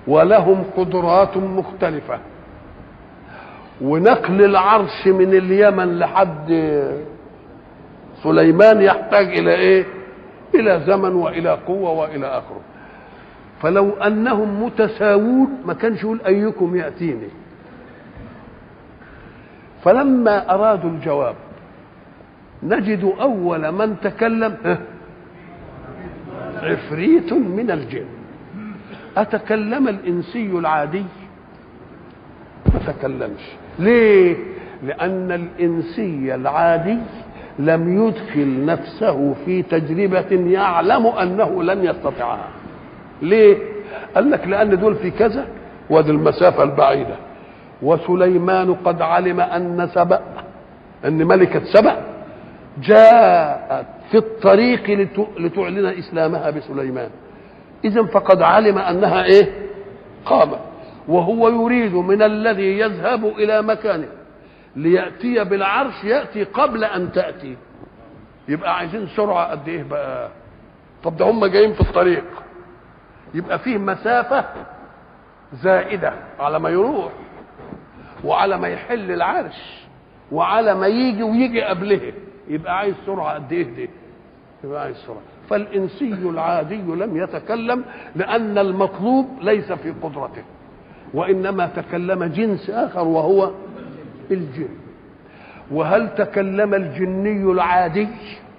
ولهم قدرات مختلفة ونقل العرش من اليمن لحد سليمان يحتاج إلى إيه؟ إلى زمن وإلى قوة وإلى آخره فلو أنهم متساوون ما كانش يقول أيكم يأتيني فلما أرادوا الجواب نجد أول من تكلم عفريت من الجن أتكلم الإنسي العادي ما تكلمش ليه لأن الإنسي العادي لم يدخل نفسه في تجربة يعلم أنه لن يستطيعها ليه قال لك لأن دول في كذا وادي المسافة البعيدة وسليمان قد علم أن سبأ أن ملكة سبأ جاءت في الطريق لتعلن إسلامها بسليمان إذا فقد علم أنها إيه قامت وهو يريد من الذي يذهب إلى مكانه ليأتي بالعرش يأتي قبل أن تأتي يبقى عايزين سرعة قد إيه بقى طب ده هم جايين في الطريق يبقى فيه مسافة زائدة على ما يروح وعلى ما يحل العرش وعلى ما يجي ويجي قبله يبقى عايز سرعة قد إيه دي يبقى عايز سرعة فالإنسي العادي لم يتكلم لأن المطلوب ليس في قدرته وإنما تكلم جنس آخر وهو الجن وهل تكلم الجني العادي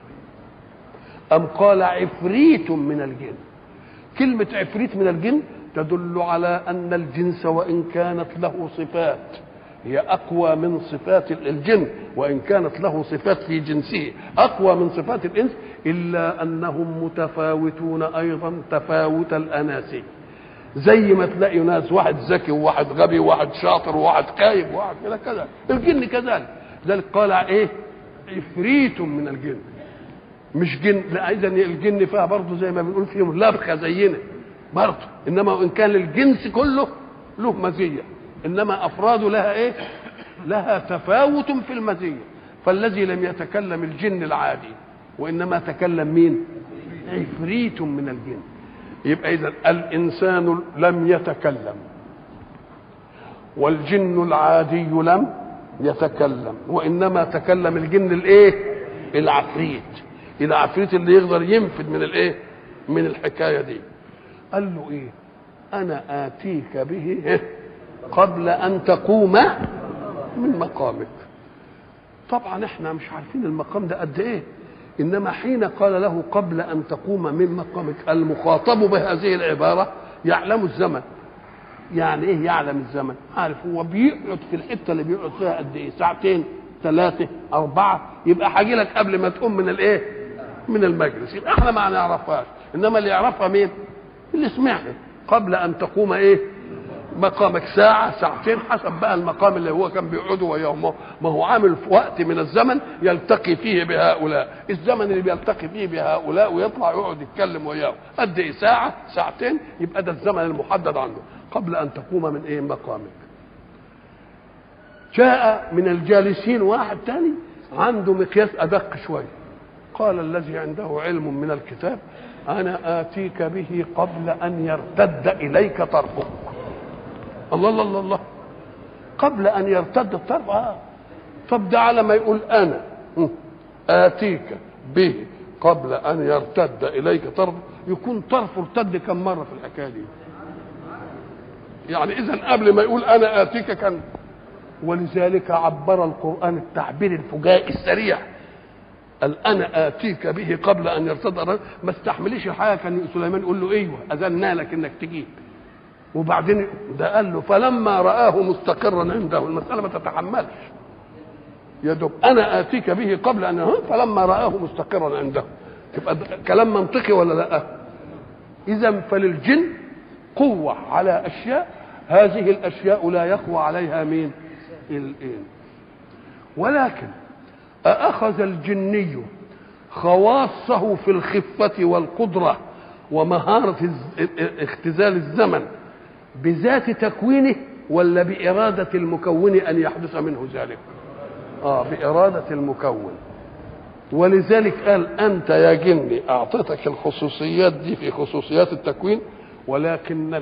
أم قال عفريت من الجن كلمة عفريت من الجن تدل على أن الجنس وإن كانت له صفات هي أقوى من صفات الجن وإن كانت له صفات في جنسه أقوى من صفات الإنس إلا أنهم متفاوتون أيضا تفاوت الأناسي زي ما تلاقي ناس واحد ذكي وواحد غبي وواحد شاطر وواحد خايب وواحد كذا كذا الجن كذلك ذلك قال ايه عفريت من الجن مش جن لا اذا الجن فيها برضه زي ما بنقول فيهم لبخه زينا برضه انما وان كان الجنس كله له مزيه انما افراده لها ايه لها تفاوت في المزيه فالذي لم يتكلم الجن العادي وانما تكلم مين عفريت من الجن يبقى اذا الانسان لم يتكلم والجن العادي لم يتكلم وانما تكلم الجن الايه العفريت العفريت اللي يقدر ينفذ من الايه من الحكايه دي قال له ايه انا اتيك به قبل ان تقوم من مقامك طبعا احنا مش عارفين المقام ده قد ايه انما حين قال له قبل ان تقوم من مقامك المخاطب بهذه العباره يعلم الزمن يعني ايه يعلم الزمن عارف هو بيقعد في الحته اللي بيقعد فيها قد ايه ساعتين ثلاثه اربعه يبقى هاجي لك قبل ما تقوم من الايه من المجلس يبقى احنا ما نعرفهاش انما اللي يعرفها مين اللي سمعها قبل ان تقوم ايه مقامك ساعة ساعتين حسب بقى المقام اللي هو كان بيقعده ويوم ما هو عامل في وقت من الزمن يلتقي فيه بهؤلاء الزمن اللي بيلتقي فيه بهؤلاء ويطلع يقعد يتكلم وياهم قد ايه ساعة ساعتين يبقى ده الزمن المحدد عنده قبل ان تقوم من ايه مقامك جاء من الجالسين واحد تاني عنده مقياس ادق شويه قال الذي عنده علم من الكتاب انا اتيك به قبل ان يرتد اليك طرفك الله الله الله الله قبل ان يرتد الطرف آه. طب ده على ما يقول انا اتيك به قبل ان يرتد اليك طرف يكون طرفه ارتد كم مره في الحكايه دي يعني اذا قبل ما يقول انا اتيك كان ولذلك عبر القران التعبير الفجائي السريع قال انا اتيك به قبل ان يرتد ما استحمليش حاجه كان سليمان يقول له ايوه اذنا لك انك تجيب وبعدين ده قال له فلما رآه مستقرا عنده المسألة ما تتحملش يا دوب أنا آتيك به قبل أن فلما رآه مستقرا عنده تبقى كلام منطقي ولا لا إذا فللجن قوة على أشياء هذه الأشياء لا يقوى عليها مين الإن ولكن أأخذ الجني خواصه في الخفة والقدرة ومهارة اختزال الزمن بذات تكوينه ولا بإرادة المكون أن يحدث منه ذلك آه بإرادة المكون ولذلك قال أنت يا جني أعطيتك الخصوصيات دي في خصوصيات التكوين ولكن